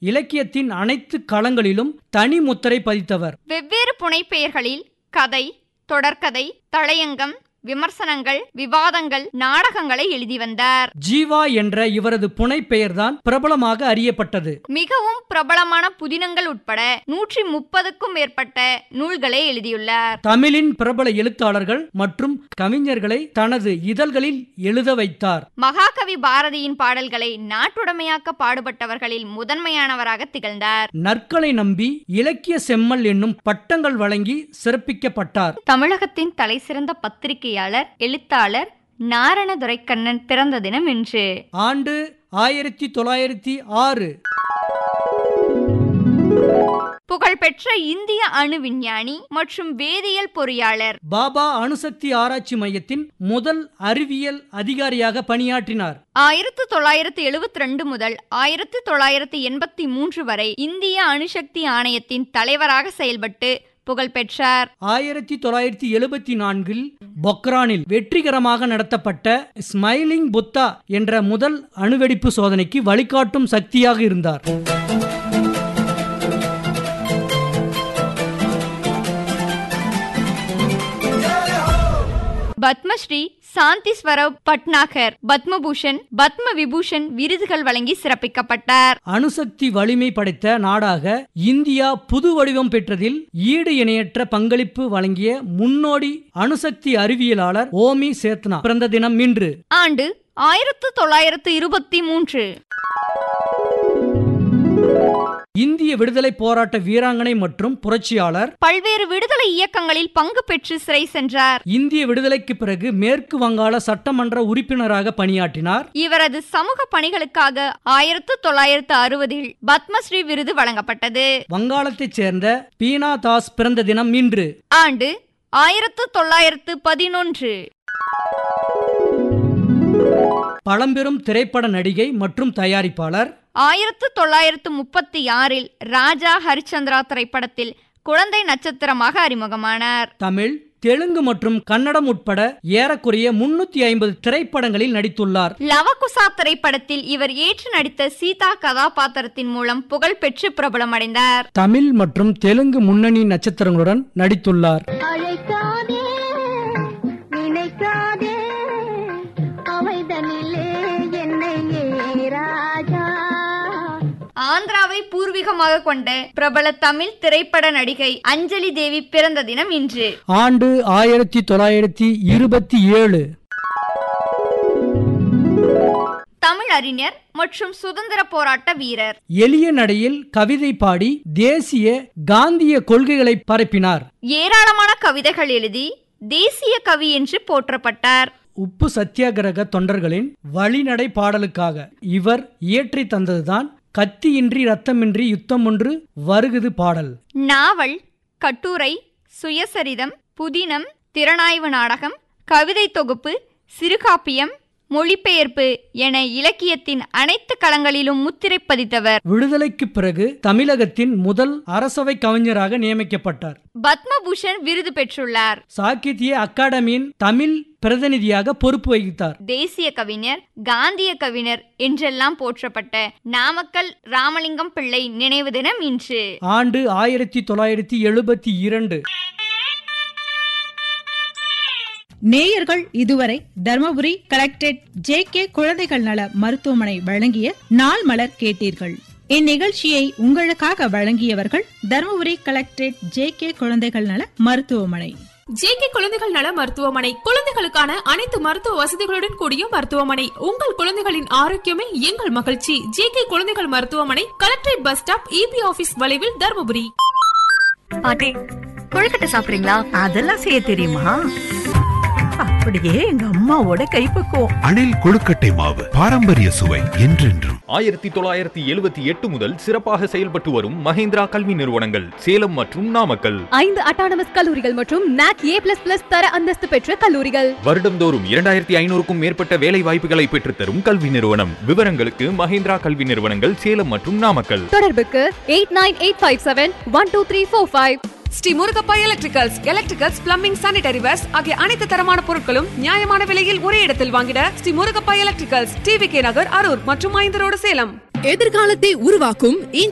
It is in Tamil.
இலக்கியத்தின் அனைத்து களங்களிலும் தனி முத்திரை பதித்தவர் வெவ்வேறு புனைப்பெயர்களில் கதை தொடர்கதை தலையங்கம் விமர்சனங்கள் விவாதங்கள் நாடகங்களை எழுதி வந்தார் ஜீவா என்ற இவரது புனைப்பெயர்தான் பிரபலமாக அறியப்பட்டது மிகவும் பிரபலமான புதினங்கள் உட்பட நூற்றி முப்பதுக்கும் மேற்பட்ட நூல்களை எழுதியுள்ளார் தமிழின் பிரபல எழுத்தாளர்கள் மற்றும் கவிஞர்களை தனது இதழ்களில் எழுத வைத்தார் மகாகவி பாரதியின் பாடல்களை நாட்டுடைமையாக்க பாடுபட்டவர்களில் முதன்மையானவராக திகழ்ந்தார் நற்களை நம்பி இலக்கிய செம்மல் என்னும் பட்டங்கள் வழங்கி சிறப்பிக்கப்பட்டார் தமிழகத்தின் தலைசிறந்த பத்திரிகையாளர் எழுத்தாளர் நாரண துரைக்கண்ணன் பிறந்த தினம் இன்று ஆண்டு ஆயிரத்தி தொள்ளாயிரத்தி ஆறு புகழ்பெற்ற இந்திய அணு விஞ்ஞானி மற்றும் வேதியியல் பொறியாளர் பாபா அணுசக்தி ஆராய்ச்சி மையத்தின் முதல் அறிவியல் அதிகாரியாக பணியாற்றினார் ஆயிரத்து தொள்ளாயிரத்து எழுபத்தி ரெண்டு முதல் ஆயிரத்து தொள்ளாயிரத்து எண்பத்தி மூன்று வரை இந்திய அணுசக்தி ஆணையத்தின் தலைவராக செயல்பட்டு புகழ் பெற்றார் ஆயிரத்தி தொள்ளாயிரத்தி எழுபத்தி நான்கில் பொக்ரானில் வெற்றிகரமாக நடத்தப்பட்ட ஸ்மைலிங் புத்தா என்ற முதல் அணுவெடிப்பு சோதனைக்கு வழிகாட்டும் சக்தியாக இருந்தார் பத்மஸ்ரீ சாந்திஸ்வரவ் பட்நாகர் பத்மபூஷன் பத்ம விபூஷன் விருதுகள் வழங்கி சிறப்பிக்கப்பட்டார் அணுசக்தி வலிமை படைத்த நாடாக இந்தியா புது வடிவம் பெற்றதில் ஈடு இணையற்ற பங்களிப்பு வழங்கிய முன்னோடி அணுசக்தி அறிவியலாளர் ஓமி சேத்னா பிறந்த தினம் இன்று ஆண்டு ஆயிரத்து தொள்ளாயிரத்து இருபத்தி மூன்று இந்திய விடுதலை போராட்ட வீராங்கனை மற்றும் புரட்சியாளர் பல்வேறு விடுதலை இயக்கங்களில் பங்கு பெற்று சிறை சென்றார் இந்திய விடுதலைக்கு பிறகு மேற்கு வங்காள சட்டமன்ற உறுப்பினராக பணியாற்றினார் இவரது சமூக பணிகளுக்காக ஆயிரத்து தொள்ளாயிரத்து அறுபதில் பத்மஸ்ரீ விருது வழங்கப்பட்டது வங்காளத்தைச் சேர்ந்த பீனா தாஸ் பிறந்த தினம் இன்று ஆண்டு ஆயிரத்து தொள்ளாயிரத்து பதினொன்று பழம்பெரும் திரைப்பட நடிகை மற்றும் தயாரிப்பாளர் ஆயிரத்து தொள்ளாயிரத்து முப்பத்தி ஆறில் ராஜா ஹரிச்சந்திரா திரைப்படத்தில் குழந்தை நட்சத்திரமாக அறிமுகமானார் தமிழ் தெலுங்கு மற்றும் கன்னடம் உட்பட ஏறக்குறைய முன்னூத்தி ஐம்பது திரைப்படங்களில் நடித்துள்ளார் லவகுசா திரைப்படத்தில் இவர் ஏற்று நடித்த சீதா கதாபாத்திரத்தின் மூலம் புகழ் பெற்று பிரபலமடைந்தார் தமிழ் மற்றும் தெலுங்கு முன்னணி நட்சத்திரங்களுடன் நடித்துள்ளார் அழைக்காதே நினைக்காதே அவைதனிலே என்னை ஏ ராஜா ஆந்திராவை பூர்வீகமாக கொண்ட பிரபல தமிழ் திரைப்பட நடிகை அஞ்சலி தேவி பிறந்த தினம் இன்று ஆண்டு ஆயிரத்தி தொள்ளாயிரத்தி இருபத்தி ஏழு தமிழ் அறிஞர் மற்றும் சுதந்திர போராட்ட வீரர் எளிய நடையில் கவிதை பாடி தேசிய காந்திய கொள்கைகளை பரப்பினார் ஏராளமான கவிதைகள் எழுதி தேசிய கவி என்று போற்றப்பட்டார் உப்பு சத்தியாகிரக தொண்டர்களின் வழிநடை பாடலுக்காக இவர் இயற்றி தந்ததுதான் கத்தியின்றி ரத்தமின்றி யுத்தம் ஒன்று வருகுது பாடல் நாவல் கட்டுரை சுயசரிதம் புதினம் திறனாய்வு நாடகம் கவிதை தொகுப்பு சிறுகாப்பியம் மொழிபெயர்ப்பு என இலக்கியத்தின் அனைத்து களங்களிலும் முத்திரை பதித்தவர் விடுதலைக்கு பிறகு தமிழகத்தின் முதல் அரசவை கவிஞராக நியமிக்கப்பட்டார் பத்மபூஷன் விருது பெற்றுள்ளார் சாகித்ய அகாடமியின் தமிழ் பிரதிநிதியாக பொறுப்பு வகித்தார் தேசிய கவிஞர் காந்திய கவிஞர் என்றெல்லாம் போற்றப்பட்ட நாமக்கல் ராமலிங்கம் பிள்ளை நினைவு தினம் இன்று ஆண்டு ஆயிரத்தி தொள்ளாயிரத்தி எழுபத்தி இரண்டு நேயர்கள் இதுவரை தர்மபுரி கலெக்டரேட் ஜே கே குழந்தைகள் நல மருத்துவமனை வழங்கிய நாள் மலர் கேட்டீர்கள் இந்நிகழ்ச்சியை உங்களுக்காக வழங்கியவர்கள் தர்மபுரி கலெக்டரேட் ஜே கே குழந்தைகள் நல மருத்துவமனை ஜேகே குழந்தைகள் நல மருத்துவமனை குழந்தைகளுக்கான அனைத்து மருத்துவ வசதிகளுடன் கூடிய மருத்துவமனை உங்கள் குழந்தைகளின் ஆரோக்கியமே எங்கள் மகிழ்ச்சி ஜேகே குழந்தைகள் மருத்துவமனை collectorate bus stop EB office வளைவில் தருமபுரி பாட்டி கொழுக்கட்டை சாப்பிடுறீங்களா அதெல்லாம் செய்ய தெரியுமா அப்படியே எங்க அம்மாவோட கைப்பக்குவம் அணில் கொழுக்கட்டை மாவு பாரம்பரிய சுவை என்றென்றும் ஆயிரத்தி தொள்ளாயிரத்தி எழுபத்தி எட்டு முதல் சிறப்பாக செயல்பட்டு வரும் மஹேந்திரா கல்வி நிறுவனங்கள் சேலம் மற்றும் நாமக்கல் ஐந்து அட்டானமஸ் கல்லூரிகள் மற்றும் நாக் ஏ பிளஸ் பிளஸ் தர அந்தஸ்து பெற்ற கல்லூரிகள் வருடந்தோறும் இரண்டாயிரத்தி ஐநூறுக்கும் மேற்பட்ட வேலை வாய்ப்புகளை பெற்றுத்தரும் கல்வி நிறுவனம் விவரங்களுக்கு மஹேந்திரா கல்வி நிறுவனங்கள் சேலம் மற்றும் நாமக்கல் தொடர்புக்கு eight nine eight five seven one two three four five Shri Murugappa electricals electricals plumbing sanitary wares ஆகிய அனைத்து தரமான பொருட்களும் நியாயமான விலையில் ஒரே இடத்தில் வாங்கிட Shri Murugappa electricals TV K Nagar Harur மற்றும் ஐந்து ரோடு சேலம் எதிர்காலத்தை உருவாக்கும்